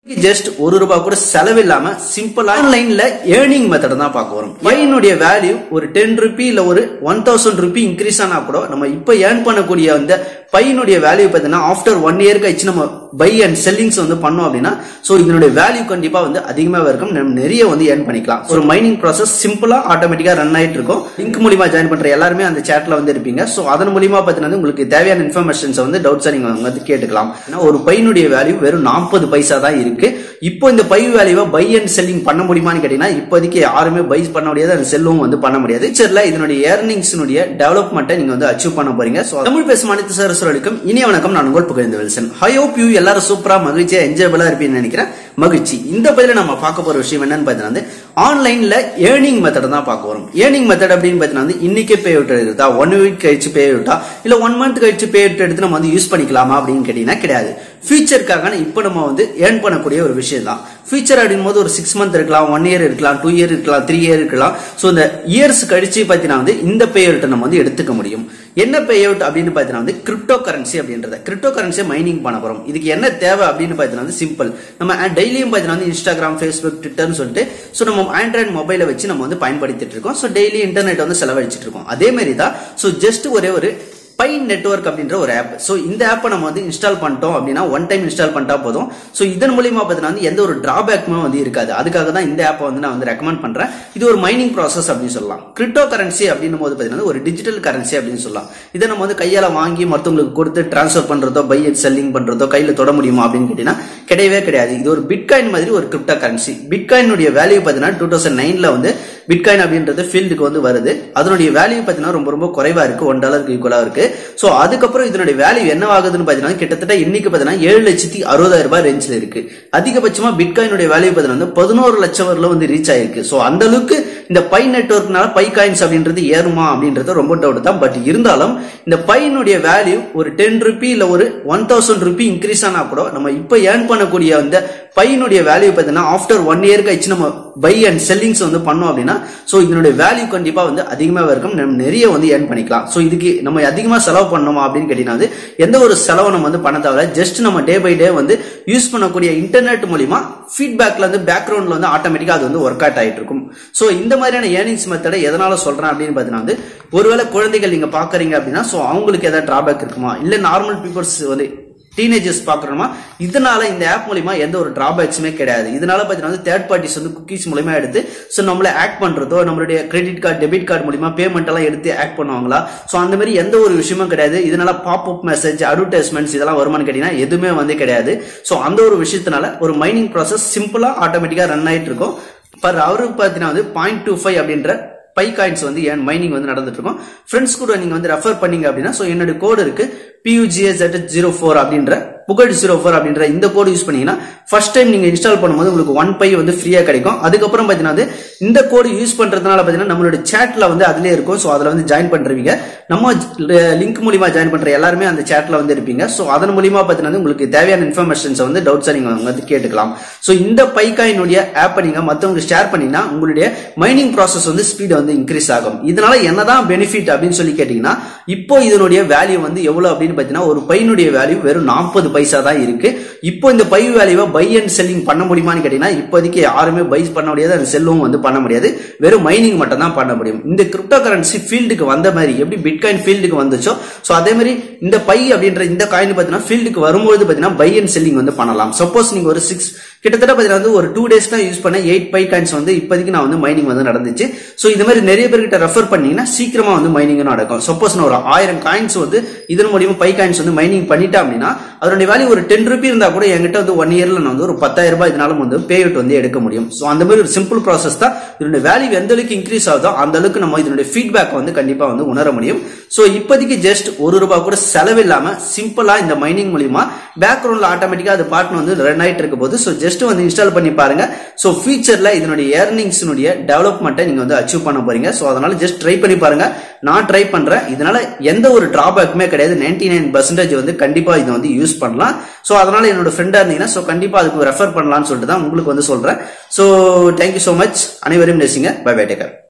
just ஒரு ரூபாய் கூட செலவில்லாம சிம்பிளா ஆன்லைன்ல ஏர்னிங் மெத்தட் தான் பார்க்க வரும் பையனுடைய வேல்யூ ஒரு டென் ருபி இல்ல ஒரு ஒன் தௌசண்ட் ருபி இன்க்ரீஸ் ஆனா கூட நம்ம இப்ப ஏர்ன் பண்ணக்கூடிய அந்த பையனுடைய வேல்யூ பார்த்தீங்கன்னா ஆஃப்டர் ஒன் இயர் கழிச்சு நம்ம பை அண்ட் செல்லிங்ஸ் வந்து பண்ணோம் அப்படின்னா சோ இதனுடைய வேல்யூ கண்டிப்பா வந்து அதிகமாக இருக்கும் நம்ம நிறைய வந்து ஏர்ன் பண்ணிக்கலாம் ஒரு மைனிங் ப்ராசஸ் சிம்பிளா ஆட்டோமேட்டிக்கா ரன் ஆயிட்டு இருக்கும் லிங்க் மூலியமா ஜாயின் பண்ற எல்லாருமே அந்த சேட்ல வந்து இருப்பீங்க சோ அதன் மூலியமா பார்த்தீங்கன்னா உங்களுக்கு தேவையான இன்ஃபர்மேஷன்ஸ் வந்து டவுட்ஸ் நீங்க வந்து கேட்டுக்கலாம் ஏன்னா ஒரு பையனுடைய வேல்யூ வெறும் நாற்பது பைசா தான் இருக்கு இப்போ இந்த பை வேல்யூவை பை அண்ட் செல்லிங் பண்ண முடியுமான்னு கேட்டீங்கன்னா இப்போதைக்கு யாருமே பை பண்ண முடியாது அந்த செல்லவும் வந்து பண்ண முடியாது சரில இதனுடைய ஏர்னிங்ஸ்னுடைய டெவலப்மெண்ட்டை நீங்க வந்து அச்சீவ் பண்ண போறீங்க So, தமிழ் பேசும் அனைத்து சரஸ்வர்களுக்கும் இனிய வணக்கம் நான் உங்கள் புகழ்ந்து வில்சன் ஹை ஹோப் யூ எல்லாரும் சூப்பரா மகிழ்ச்சியா என்ஜாயபிளா இருப்பீங்கன்னு நினைக்கிறேன் மகிழ்ச்சி இந்த பதில நம்ம பார்க்க போற விஷயம் என்னன்னு பார்த்தீங்கன்னா வந்து ஆன்லைன்ல ஏர்னிங் மெத்தட் தான் பார்க்க வரும் ஏர்னிங் மெத்தட் அப்படின்னு பார்த்தீங்கன்னா வந்து இன்னைக்கே பே அவுட் எடுத்தா ஒன் வீக் கழிச்சு பே அவுட்டா இல்ல ஒன் மந்த் கழிச்சு பே அவுட் எடுத்து நம்ம வந்து யூஸ் பண்ணிக்கலாமா அப்படின்னு கேட்டீங்கன்னா கிடையாது ஃபியூச்சருக்காக இப்போ நம்ம வந்து ஏர்ன் பண்ணக்கூடிய ஒரு விஷயம் தான் ஃபியூச்சர் அப்படின் போது ஒரு சிக்ஸ் மந்த் இருக்கலாம் ஒன் இயர் இருக்கலாம் டூ இயர் இருக்கலாம் த்ரீ இயர் இருக்கலாம் ஸோ இந்த இயர்ஸ் கழிச்சு பார்த்தீங்கன்னா வந்து இந்த பே அவுட்டை நம்ம வந்து எடுத்துக்க முடியும் என்ன பே அவுட் அப்படின்னு பார்த்தீங்கன்னா வந்து கிரிப்டோ கரன்சி அப்படின்றத கிரிப்டோ கரன்சியை மைனிங் பண்ண போறோம் இதுக்கு என்ன தேவை அப்படின்னு பார்த்தீங்கன்னா வந்து சிம்பிள் நம்ம டெய்லியும் பார்த்தீங்கன்னா வந்து இன்ஸ்டாகிராம் ஃபேஸ்புக் ட்விட்டர்னு சொல்லிட்டு ஸோ நம்ம ஆண்ட்ராய்ட் மொபைலை வச்சு நம்ம வந்து பயன்படுத்திட்டு இருக்கோம் ஸோ டெய்லி இன்டர்நெட் வந்து செலவழிச்சிட்டு இருக்கோம் அதே மாதிரி தான் ஸோ ஜஸ்ட் ஒரே ஒரு பை நெட்ஒர்க் அப்படின்ற ஒரு ஆப் ஸோ இந்த ஆப்பை நம்ம வந்து இன்ஸ்டால் பண்ணிட்டோம் அப்படின்னா ஒன் டைம் இன்ஸ்டால் பண்ணிட்டா போதும் ஸோ இதன் மூலியமா பார்த்தீங்கன்னா வந்து எந்த ஒரு டிராபேக்குமே வந்து இருக்காது அதுக்காக தான் இந்த ஆப்பை வந்து நான் வந்து ரெக்கமெண்ட் பண்றேன் இது ஒரு மைனிங் ப்ராசஸ் அப்படின்னு சொல்லலாம் கிரிப்டோ கரன்சி அப்படின்னும் போது பார்த்தீங்கன்னா ஒரு டிஜிட்டல் கரன்சி அப்படின்னு சொல்லலாம் இதை நம்ம வந்து கையால வாங்கி மற்றவங்களுக்கு கொடுத்து டிரான்ஸ்ஃபர் பண்றதோ பை செல்லிங் பண்றதோ கையில தொட முடியுமா அப்படின்னு கேட்டீங்கன்னா கிடையவே கிடையாது இது ஒரு பிட்காயின் மாதிரி ஒரு கிரிப்டோ கரன்சி பிட்காயினுடைய வேல்யூ பார்த்தீங்கன்னா டூ தௌசண்ட் நைன்ல வந்து பிட்காயின் அப்படின்றது ஃபீல்டுக்கு வந்து வருது அதனுடைய வேல்யூ பார்த்தீங்கன்னா ரொம்ப ரொம்ப குறைவா இருக்கு ஒன் டாலருக்கு ஈக்குவலா இருக்கு ஸோ அதுக்கப்புறம் இதனுடைய வேல்யூ என்ன ஆகுதுன்னு பார்த்தீங்கன்னா கிட்டத்தட்ட இன்னைக்கு பார்த்தீங்கன்னா ஏழு லட்சத்தி அறுபதாயிரம் ரூபாய் ரேஞ்சில் இருக்கு அதிகபட்சமா பிட்காயினுடைய வேல்யூ பார்த்தீங்கன்னா வந்து பதினோரு லட்சம் வரல வந்து ரீச் ஆயிருக்கு ஸோ அந்த அளவுக்கு இந்த பை நெட்ஒர்க்னால பை காயின்ஸ் அப்படின்றது ஏறுமா அப்படின்றது ரொம்ப டவுட் தான் பட் இருந்தாலும் இந்த பையனுடைய வேல்யூ ஒரு டென் ருபி இல்ல ஒரு ஒன் தௌசண்ட் ருபி இன்க்ரீஸ் ஆனா கூட நம்ம இப்ப ஏர்ன் பண்ணக்கூடிய அந்த பையனுடைய வேல்யூ பார்த்தீங்கன்னா ஆஃப்டர் ஒன் இயர் கழிச்சு நம்ம பை அண்ட் செல்லிங்ஸ் வந்து பண்ணோம் அப்படின்னா ஸோ இதனுடைய வேல்யூ கண்டிப்பா வந்து அதிகமாக இருக்கும் நம்ம நிறைய வந்து ஏர்ன் பண்ணிக்கலாம் ஸோ இதுக்கு நம்ம அதிகமாக செலவு பண்ணணுமா அப்படின்னு கேட்டீங்கன்னா வந்து எந்த ஒரு செலவு நம்ம வந்து பண்ண தேவை ஜஸ்ட் நம்ம டே பை டே வந்து யூஸ் பண்ணக்கூடிய இன்டர்நெட் மூலியமா ஃபீட்பேக்ல வந்து பேக்ரவுண்ட்ல வந்து ஆட்டோமேட்டிக்கா அது வந்து ஒர்க் அவுட் ஆயிட்டு இருக்கும் ஸோ இந்த மாதிரியான ஏர்னிங்ஸ் மெத்தடை எதனால சொல்றேன் அப்படின்னு பார்த்தீங்கன்னா வந்து ஒருவேளை குழந்தைகள் நீங்க பாக்குறீங்க அப்படின்னா ஸோ அவங்களுக்கு ஏதாவது டிராபேக் இருக்குமா இல்ல நார்மல் பீப்புள்ஸ் வந்து டீனேஜர்ஸ் பார்க்கணுமா இதனால இந்த ஆப் மூலியமா எந்த ஒரு டிராபேக்ஸுமே கிடையாது இதனால பார்த்தீங்கன்னா வந்து தேர்ட் பார்ட்டிஸ் வந்து குக்கீஸ் மூலியமா எடுத்து ஸோ நம்மள ஆக்ட் பண்றதோ நம்மளுடைய கிரெடிட் கார்டு டெபிட் கார்டு மூலியமா பேமெண்ட் எல்லாம் எடுத்து ஆக்ட் பண்ணுவாங்களா ஸோ அந்த மாதிரி எந்த ஒரு விஷயமும் கிடையாது இதனால பாப் அப் மெசேஜ் அட்வர்டைஸ்மெண்ட்ஸ் இதெல்லாம் வருமானு கேட்டீங்கன்னா எதுவுமே வந்து கிடையாது ஸோ அந்த ஒரு விஷயத்தினால ஒரு மைனிங் ப்ராசஸ் சிம்பிளா ஆட்டோமேட்டிக்கா ரன் ஆயிட்டு இருக்கும் பர் அவருக்கு பார்த்தீங்கன்னா வந்து பாயிண்ட் டூ ஃபைவ் அப்படின்ற பை காயின்ஸ் வந்து ஏன் மைனிங் வந்து நடந்துட்டு இருக்கும் ஃப்ரெண்ட்ஸ் கூட நீங்க வந்து ரெஃபர் பண்ணீங்க அப்படின்னா ஸோ என்னோட கோடு இருக்கு பியூஜிஎஸ் ஜீரோ ஃபோர் அப்படின்ற புகழ் ஜீரோ ஃபோர் அப்படின்ற இந்த கோடு யூஸ் பண்ணீங்கன்னா ஃபர்ஸ்ட் டைம் நீங்க இன்ஸ்டால் பண்ணும்போது உங்களுக்கு ஒன் பை வந்து ஃப்ரீயா கிடைக்கும் அதுக்கப்புறம் பாத்தீங்கன்னா வந்து இந்த கோடு யூஸ் பண்றதுனால பாத்தீங்கன்னா நம்மளோட சேட்ல வந்து அதுலயே இருக்கும் ஸோ அதுல வந்து ஜாயின் பண்றீங்க நம்ம லிங்க் மூலியமா ஜாயின் பண்ற எல்லாருமே அந்த சேட்ல வந்து இருப்பீங்க ஸோ அதன் மூலியமா பாத்தீங்கன்னா உங்களுக்கு தேவையான இன்ஃபர்மேஷன்ஸ் வந்து டவுட்ஸா நீங்க வந்து கேட்டுக்கலாம் ஸோ இந்த பைகாயினுடைய ஆப்பை நீங்க மத்தவங்க ஷேர் பண்ணீங்கன்னா உங்களுடைய மைனிங் ப்ராசஸ் வந்து ஸ்பீட் வந்து இன்க்ரீஸ் ஆகும் இதனால என்னதான் பெனிஃபிட் அப்படின்னு சொல்லி கேட்டீங்கன்னா இப்போ இதனுடைய வேல்யூ வந்து எவ்வளவு அப்படின்னு பாத்தீங்கன்னா ஒரு பையனுடைய வேல்யூ வெறும் நாற்பது பைசா தான் இருக்கு இப்போ இந்த பை வேல்யூவை பை அண்ட் செல்லிங் பண்ண முடியுமான்னு கேட்டீங்கன்னா இப்போதைக்கு யாருமே பை பண்ண முடியாது அந்த செல்லவும் வந்து பண்ண முடியாது வெறும் மைனிங் மட்டும் தான் பண்ண முடியும் இந்த கிரிப்டோ கரன்சி ஃபீல்டுக்கு வந்த மாதிரி எப்படி பிட்காயின் ஃபீல்டுக்கு வந்துச்சோ ஸோ அதே மாதிரி இந்த பை அப்படின்ற இந்த காயின் பார்த்தீங்கன்னா ஃபீல்டுக்கு வரும்போது பார்த்தீங்கன்னா பை அண்ட் செல்லிங் வந்து பண்ணலாம் சப்போஸ் நீங்க ஒரு சிக்ஸ் கிட்டத்தட்ட பார்த்தீங்கன்னா வந்து ஒரு டூ டேஸ் தான் யூஸ் பண்ண எயிட் பை காயின்ஸ் வந்து இப்போதைக்கு நான் வந்து மைனிங் வந்து நடந்துச்சு ஸோ இது மாதிரி நிறைய பேர்கிட்ட ரெஃபர் பண்ணீங்கன்னா சீக்கிரமா வந்து மைனிங் நடக்கும் சப்போஸ் நான் ஒரு ஆயிரம் காயின்ஸ் வந்து இதன் மூலியமா பை காயின்ஸ் வந்து மைனிங் பண்ணிட்டேன் அப்படின்னா அதனுடைய வேல்யூ ஒரு டென் ருபி இருந்தா கூட என்கிட்ட வந்து ஒன் இயர்ல நான் வந்து ஒரு பத்தாயிரம் ரூபாய் இதனால வந்து பே அவுட் வந்து எடுக்க முடியும் ஸோ அந்த மாதிரி ஒரு சிம்பிள் ப்ராசஸ் தான் இதனுடைய வேல்யூ எந்த அளவுக்கு இன்க்ரீஸ் ஆகுதோ அந்த அளவுக்கு நம்ம இதனுடைய ஃபீட்பேக் வந்து கண்டிப்பா வந்து உணர முடியும் ஸோ இப்போதைக்கு ஜஸ்ட் ஒரு ரூபாய் கூட செலவில்லாம சிம்பிளா இந்த மைனிங் மூலியமா பேக்ரவுண்ட்ல ஆட்டோமேட்டிக்கா அது பாட்டு வந்து ரன் ஆயிட்டு இருக்க போது ஸோ ஜஸ்ட் வந்து இன்ஸ்டால் பண்ணி பாருங்க ஸோ ஃபியூச்சர்ல இதனுடைய ஏர்னிங்ஸ்னுடைய டெவலப்மெண்ட்டை நீங்க வந்து அச்சீவ் பண்ண போறீங்க ஸோ அதனால ஜஸ்ட் ட்ரை பண்ணி பாருங்க நான் ட்ரை பண்றேன் இதனால எந்த ஒரு டிராபேக்குமே கிடையாது நைன்டி நைன் பர்சன்டேஜ் வந்து கண்டிப்பா இதை வந்து யூஸ் பண்ணலாம் ஸோ அதனால என்னோட ஃப்ரெண்டா இருந்தீங்கன்னா ஸோ கண்டிப்பா அதுக்கு ரெஃபர் பண்ணலாம்னு சொல்லிட்டு தான் உங்களுக்கு வந்து சொல்றேன் ஸோ தேங்க்யூ ஸோ மச் அனைவரையும் நேசிங்க பை பை டேக்கர்